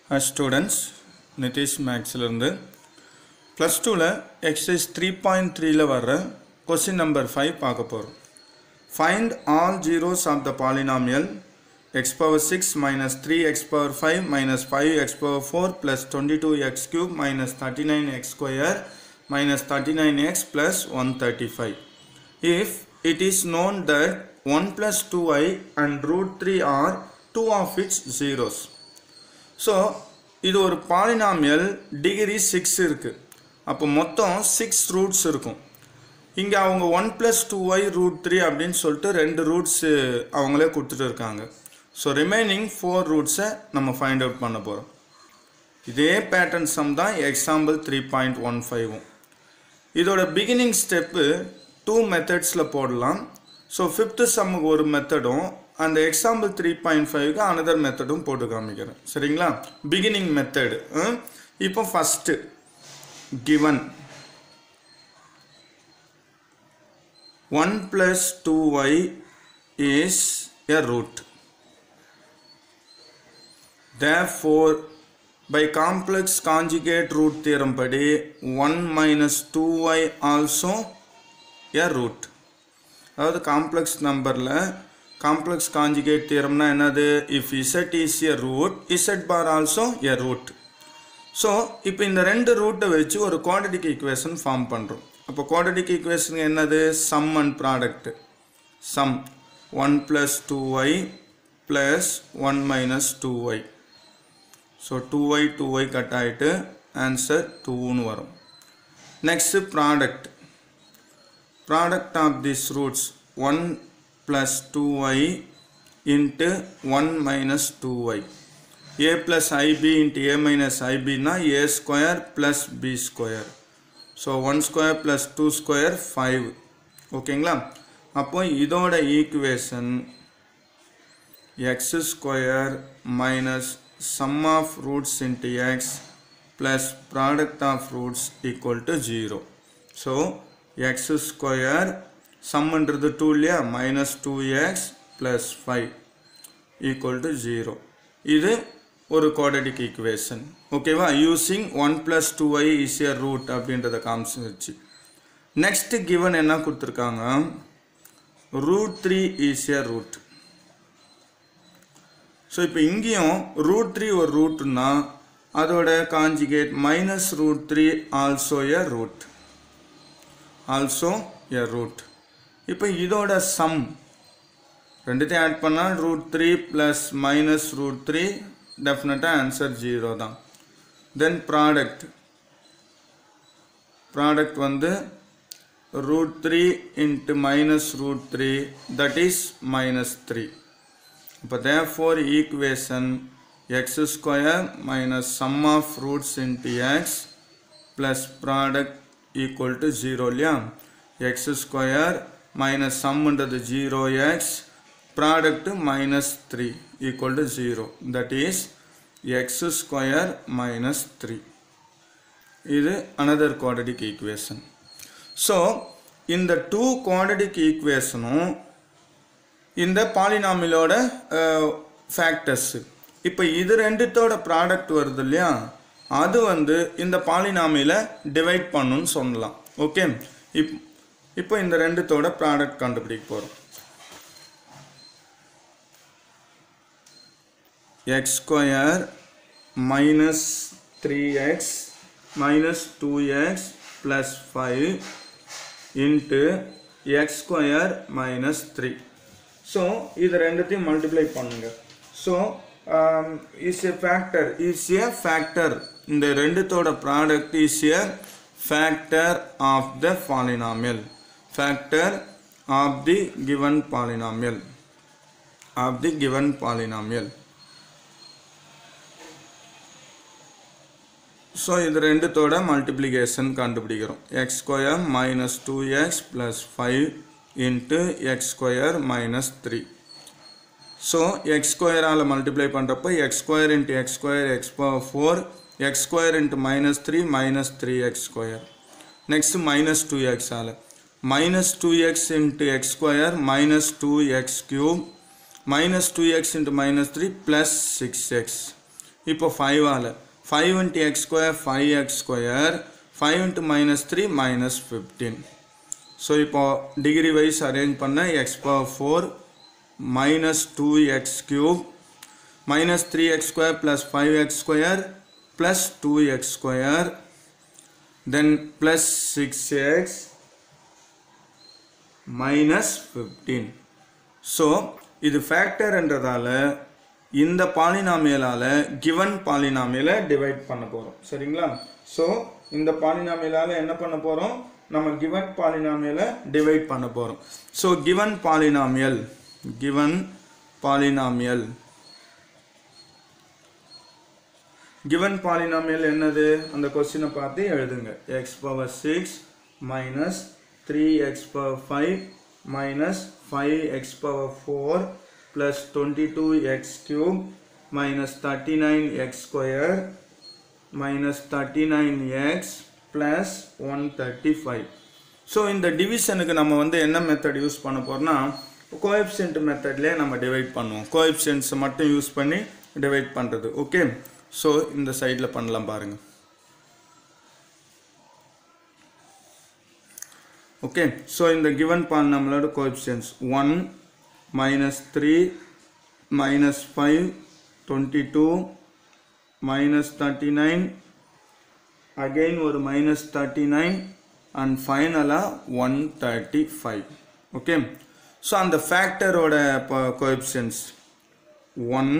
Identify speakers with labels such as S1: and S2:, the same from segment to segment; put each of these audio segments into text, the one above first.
S1: Hi students Nitish மேக்ஸ்லேருந்து plus டூவில் exercise three point த்ரீல வர்ற கொஸ்டின் நம்பர் ஃபைவ் பார்க்க போகிறோம் find all zeros of the polynomial x power six minus three x power five minus five x power four plus twenty two x cube minus thirty nine x square minus thirty nine x plus one thirty five if it is known that 1 plus 2i and root 3 are two of its zeros so இது ஒரு polynomial degree six இருக்குது அப்போ மொத்தம் six roots இருக்கும் இங்கே அவங்க one plus two y root three அப்படின்னு சொல்லிட்டு ரெண்டு ரூட்ஸு அவங்களே கொடுத்துட்டு இருக்காங்க ஸோ ரிமைனிங் ஃபோர் ரூட்ஸை நம்ம ஃபைண்ட் அவுட் பண்ண போகிறோம் இதே பேட்டர்ன் சம் தான் எக்ஸாம்பிள் த்ரீ பாயிண்ட் ஒன் ஃபைவும் இதோட பிகினிங் ஸ்டெப்பு டூ மெத்தட்ஸில் போடலாம் ஸோ ஃபிஃப்த்து சம்முக்கு ஒரு மெத்தடும் அந்த எக்ஸாம்பிள் த்ரீ பாயிண்ட் ஃபைவ்க்கு அனதர் மெத்தடும் போட்டு காமிக்கிறேன் சரிங்களா பிகினிங் மெத்தடு இப்போ first given one plus two y is a root therefore by complex conjugate root theorem படி 1 minus 2y also a root அதாவது காம்ப்ளெக்ஸ் நம்பரில் காம்ப்ளெக்ஸ் காஞ்சிகேட் தியரம்னா என்னது if z is a root z bar also a root so இப்போ இந்த ரெண்டு ரூட்டை வச்சு ஒரு குவாடிட்டிக் ஈக்குவேஷன் ஃபார்ம் பண்ணுறோம் அப்போ குவாடிட்டிக் ஈக்குவேஷன் என்னது sum and product sum one plus two y plus one minus two y so two y two y cut ஆகிட்டு ஆன்சர் டூன்னு வரும் next product product of this roots one plus two y into one minus two y a plus i b into a minus ஐபின்னா a square plus b square so one square plus two square five ஓகேங்களா அப்போ இதோட equation x square minus sum of roots into x plus product of roots equal to 0. So x square sum ன்றது 2 இல்லையா minus 2x plus 5 equal to 0. இது ஒரு quadratic equation. ஓகேவா using 1 plus 2y is a root அப்படின்றத காமிச்சு next given என்ன கொடுத்துருக்காங்க root three is a root so இப்போ இங்கேயும் ரூட் த்ரீ ஒரு ரூட்னா அதோட conjugate minus root three also a root also a root இப்போ இதோட சம் ரெண்டுத்தையும் ஆட் பண்ணால் root three plus minus root three டெஃபினட்டாக ஆன்சர் ஜீரோ தான் தென் ப்ராடக்ட் ப்ராடக்ட் வந்து root three into minus root three that is minus three இப்போ therefore equation x square minus sum of roots into x plus product equal to 0 இல்லையா x square minus sum ன்றது 0x product minus 3 equal to 0 that is x square minus 3 இது another quadratic equation so இந்த two quadratic equationும் இந்த பாலினாமிலோட factors இப்போ இது ரெண்டுத்தோட product வருது இல்லையா அது வந்து இந்த பாலினாமியில் டிவைட் பண்ணுன்னு சொல்லலாம் ஓகே இப் இப்போ இந்த ரெண்டுத்தோட ப்ராடக்ட் கண்டுபிடிக்க போகிறோம் x square minus three x minus two x plus five into x square minus three so இது ரெண்டுத்தையும் மல்டிப்ளை பண்ணுங்க so is a factor is a factor இந்த ரெண்டுத்தோட product is a factor of the polynomial factor of the given polynomial of the given polynomial so இது ரெண்டுத்தோட multiplication கண்டுபிடிக்கிறோம் x square minus two x plus five into x square minus three so x ஸ்கொயரால் multiply பண்ணுறப்போ x square into x square x power four x square into minus three minus three x square next minus two எக்ஸால் minus two x into x square minus two x cube minus two x into minus three plus six x இப்போ ஃபைவால் five into x square five x square five into minus three minus fifteen so இப்போ degree wise arrange பண்ண x power four minus two x cube minus three x square plus five x square plus two x square then plus six x minus fifteen so இது ஃபேக்டர்ன்றதால இந்த பாலினாமியலால் given பாலினாமியலை divide பண்ண போகிறோம் சரிங்களா so இந்த பாலினாமியலால் என்ன பண்ண போகிறோம் நம்ம கிவன் பாலினாமியலை டிவைட் பண்ண போகிறோம் so given polynomial given polynomial given polynomial என்னது அந்த கொஸ்டினை பார்த்து எழுதுங்க x power six minus three x power five minus five x power four plus twenty two x cube minus thirty nine x square minus thirty nine x plus one thirty five so இந்த டிவிஷனுக்கு நம்ம வந்து என்ன method use பண்ண போகிறோம்னா கோஎப்சென்ட் மெத்தட்லேயே நம்ம divide பண்ணுவோம் கோஎப்சென்ட்ஸை மட்டும் யூஸ் பண்ணி டிவைட் பண்ணுறது ஓகே ஸோ இந்த சைடில் பண்ணலாம் பாருங்கள் ஓகே ஸோ இந்த கிவன் பால் நம்மளோட coefficients one minus three minus five twenty two minus thirty nine again ஒரு மைனஸ் தேர்ட்டி நைன் அண்ட் ஃபைனலாக one thirty five okay so அந்த ஃபேக்டரோட coefficients one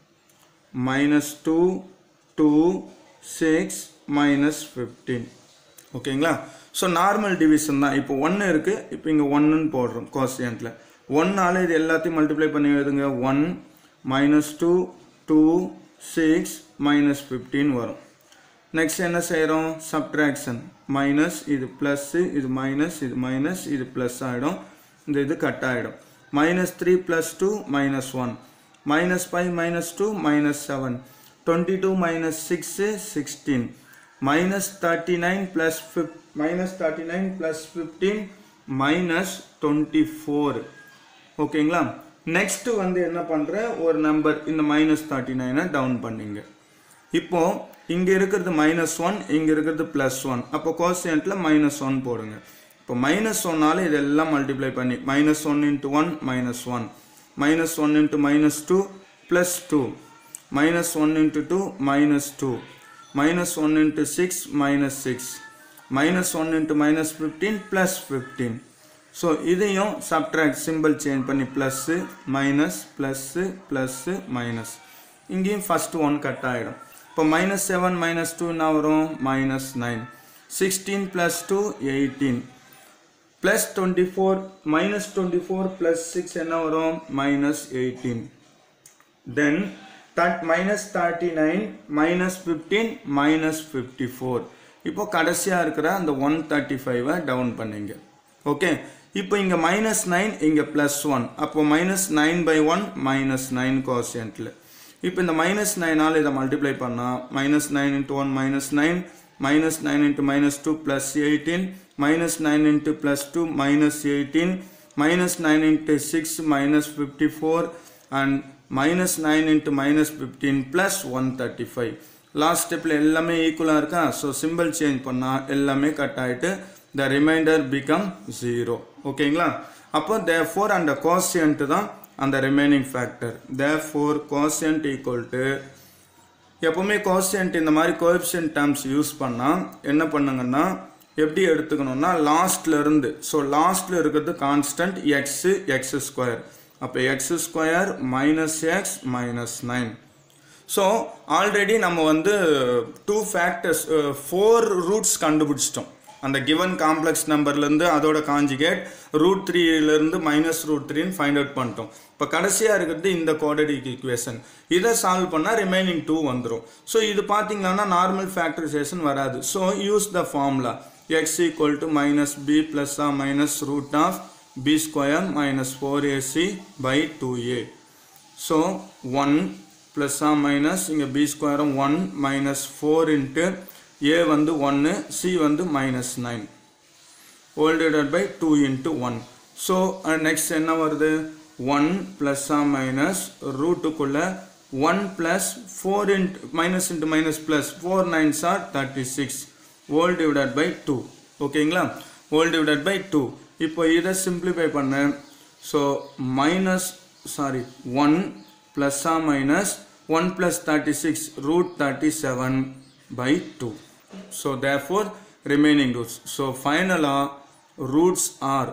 S1: minus two two six minus fifteen ஓகேங்களா so normal division தான் இப்போ ஒன்று இருக்குது இப்போ இங்கே ஒன்றுன்னு போடுறோம் கோசியன்ட்டில் ஒன்னால் இது எல்லாத்தையும் மல்டிப்ளை பண்ணி எழுதுங்க one minus two two six minus fifteen வரும் நெக்ஸ்ட் என்ன செய்கிறோம் சப்ட்ராக்ஷன் மைனஸ் இது ப்ளஸ்ஸு இது மைனஸ் இது மைனஸ் இது ப்ளஸ் ஆகிடும் இந்த இது கட் ஆகிடும் minus three plus two minus one minus 5 minus 2 minus 7 22 minus 6 is 16 minus 39 plus 5 minus 39 plus 15 minus 24 ஓகேங்களா நெக்ஸ்ட் வந்து என்ன பண்ற ஒரு நம்பர் இந்த மைனஸ் தேர்ட்டி நைனை டவுன் பண்ணிங்க இப்போ இங்க இருக்கிறது மைனஸ் ஒன் இங்க இருக்கிறது பிளஸ் ஒன் அப்போ கோசியன்ட்ல மைனஸ் ஒன் போடுங்க இப்போ மைனஸ் ஒன்னால இதெல்லாம் மல்டிப்ளை பண்ணி minus one into one minus one minus 1 into minus 2 plus 2 minus 1 into 2 minus 2 minus 1 into 6 minus 6 minus 1 into minus 15 plus 15 so இதையும் சப்ட்ராக்ட் சிம்பிள் சேஞ்ச் பண்ணி plus minus plus plus minus இங்கேயும் first one cut ஆகிடும் இப்போ minus seven minus two என்ன வரும் minus nine sixteen plus two eighteen plus twenty four minus twenty four plus six என்ன வரும் minus eighteen then that minus thirty nine minus fifteen minus fifty four இப்போ கடைசியாக இருக்கிற அந்த ஒன் தேர்ட்டி ஃபைவை down பண்ணிங்க ஓகே இப்போ இங்கே மைனஸ் நைன் இங்கே ப்ளஸ் ஒன் அப்போ minus nine by one minus nine கோசியன்ட்டில் இப்போ இந்த மைனஸ் நைனால் இதை மல்டிப்ளை பண்ணால் minus nine into one minus nine minus 9 into minus 2 plus 18 minus 9 into plus 2 minus 18 minus 9 into 6 minus 54 and minus 9 into minus 15 plus 135 last ஸ்டெப்பில் எல்லாமே ஈக்குவலாக இருக்கா ஸோ சிம்பிள் சேஞ்ச் பண்ணால் எல்லாமே கட் ஆகிட்டு த ரிமைண்டர் பிகம் ஜீரோ ஓகேங்களா அப்போ தே ஃபோர் அந்த கோசியன்ட் தான் அந்த remaining factor therefore quotient equal to எப்போவுமே கோசியன்ட் இந்த மாதிரி கோஎப்ஷன் டேர்ம்ஸ் யூஸ் பண்ணால் என்ன பண்ணுங்கன்னா எப்படி எடுத்துக்கணும்னா லாஸ்ட்ல இருந்து ஸோ லாஸ்ட்ல இருக்கிறது கான்ஸ்டன்ட் எக்ஸ் எக்ஸ் ஸ்கொயர் அப்போ x square minus x minus nine so already நம்ம வந்து டூ ஃபேக்டர்ஸ் ஃபோர் ரூட்ஸ் கண்டுபிடிச்சிட்டோம் அந்த கிவன் காம்ப்ளெக்ஸ் நம்பர்லேருந்து அதோட காஞ்சிகேட் ரூட் த்ரீலேருந்து மைனஸ் ரூட் த்ரீன்னு ஃபைண்ட் அவுட் பண்ணிட்டோம் இப்போ கடைசியாக இருக்கிறது இந்த கோடடிக் ஈக்குவேஷன் இதை சால்வ் பண்ணால் ரிமைனிங் டூ வந்துடும் ஸோ இது பார்த்தீங்கன்னா நார்மல் ஃபேக்டரைசேஷன் வராது so use the formula x equal to minus b plus or minus root of b square minus four a c by two a so one plus or minus இங்கே b ஸ்கொயரும் one minus four into a வந்து ஒன்று c வந்து minus nine whole divide by two into one so next என்ன வருது one plus or minus ரூட்டுக்குள்ளே one plus four into minus into minus plus four nines are thirty six whole divided by two ஓகேங்களா whole divided by two இப்போ இதை simplify பண்ண so minus sorry one ப்ளஸ்ஸா minus one plus thirty six root thirty seven by two so therefore remaining roots so ஃபைனலாக roots are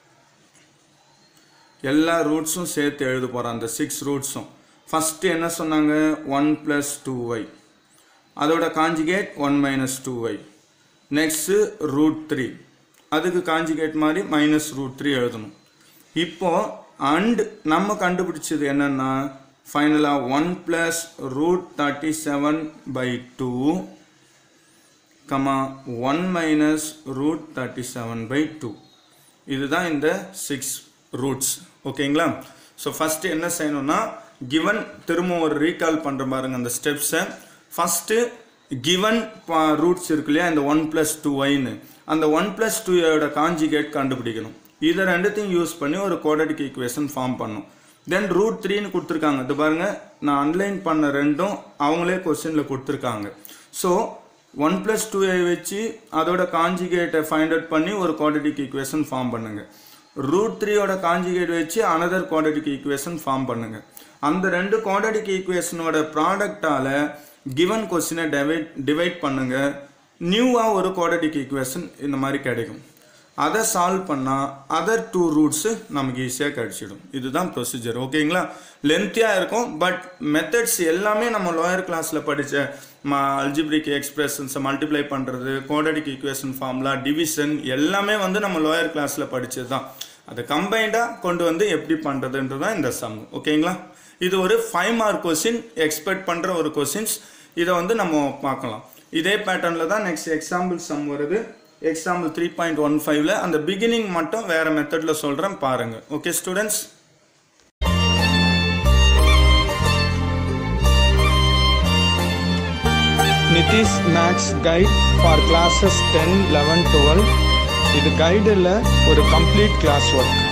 S1: எல்லா ரூட்ஸும் சேர்த்து எழுத போகிறோம் அந்த சிக்ஸ் ரூட்ஸும் ஃபஸ்ட்டு என்ன சொன்னாங்க ஒன் ப்ளஸ் டூ ஒய் அதோட conjugate one minus two y next root three அதுக்கு காஞ்சிகேட் மாதிரி மைனஸ் ரூட் த்ரீ எழுதணும் இப்போ அண்ட் நம்ம கண்டுபிடிச்சது என்னன்னா ஃபைனலாக one plus root thirty seven by two comma one minus root thirty seven by two இதுதான் இந்த சிக்ஸ் ரூட்ஸ் ஓகேங்களா ஸோ ஃபஸ்ட்டு என்ன செய்யணும்னா கிவன் திரும்ப ஒரு ரீகால் பண்ணுற பாருங்க அந்த ஸ்டெப்ஸை ஃபஸ்ட்டு கிவன் ரூட்ஸ் இருக்கு இல்லையா இந்த ஒன் ப்ளஸ் டூ ஒய்னு அந்த ஒன் ப்ளஸ் டூயோட காஞ்சிகேட் கண்டுபிடிக்கணும் இதை ரெண்டுத்தையும் யூஸ் பண்ணி ஒரு கோடடிக் ஈக்குவேஷன் ஃபார்ம் பண்ணும் தென் ரூட் த்ரீன்னு கொடுத்துருக்காங்க இது பாருங்க நான் அன்லைன் பண்ண ரெண்டும் அவங்களே கொஸ்டினில் கொடுத்துருக்காங்க ஸோ ஒன் ப்ளஸ் டூ வச்சு அதோட காஞ்சிகேட்டை ஃபைண்ட் அவுட் பண்ணி ஒரு குவாடிட்டிக் ஈக்குவேஷன் ஃபார்ம் பண்ணுங்க ரூட் த்ரீயோட காஞ்சிகேட் வச்சு அனதர் குவாடிட்டிக் ஈக்குவேஷன் ஃபார்ம் பண்ணுங்க அந்த ரெண்டு குவாடிட்டிக் ஈக்குவேஷனோட ப்ராடக்டால கிவன் கொஸ்டினை டிவைட் டிவைட் பண்ணுங்க நியூவாக ஒரு குவாடிட்டிக் ஈக்குவேஷன் இந்த மாதிரி கிடைக்கும் அதை சால்வ் பண்ணால் அதர் டூ ரூட்ஸு நமக்கு ஈஸியாக கிடச்சிடும் இதுதான் ப்ரொசீஜர் ஓகேங்களா லென்த்தியாக இருக்கும் பட் மெத்தட்ஸ் எல்லாமே நம்ம லோயர் கிளாஸில் படித்த மா அல்ஜிப்ரிக் எக்ஸ்பிரஷன்ஸை மல்டிப்ளை பண்ணுறது கோடடிக் ஈக்குவேஷன் ஃபார்முலா டிவிஷன் எல்லாமே வந்து நம்ம லோயர் கிளாஸில் படித்தது தான் அதை கம்பைண்டாக கொண்டு வந்து எப்படி பண்ணுறதுன்றது தான் இந்த சம் ஓகேங்களா இது ஒரு ஃபைவ் மார்க் கொஸ்டின் எக்ஸ்பெக்ட் பண்ணுற ஒரு கொஸ்டின்ஸ் இதை வந்து நம்ம பார்க்கலாம் இதே பேட்டர்னில் தான் நெக்ஸ்ட் எக்ஸாம்பிள் சம் வருது எக்ஸாம்பிள் த்ரீ பாயிண்ட் ஒன் ஃபைவ்ல அந்த பிகினிங் மட்டும் வேற மெத்தடில் சொல்கிறேன் பாருங்க okay students
S2: Nitish maths guide for classes ten eleven twelve இது கைடில் ஒரு கம்ப்ளீட் கிளாஸ் ஒர்க்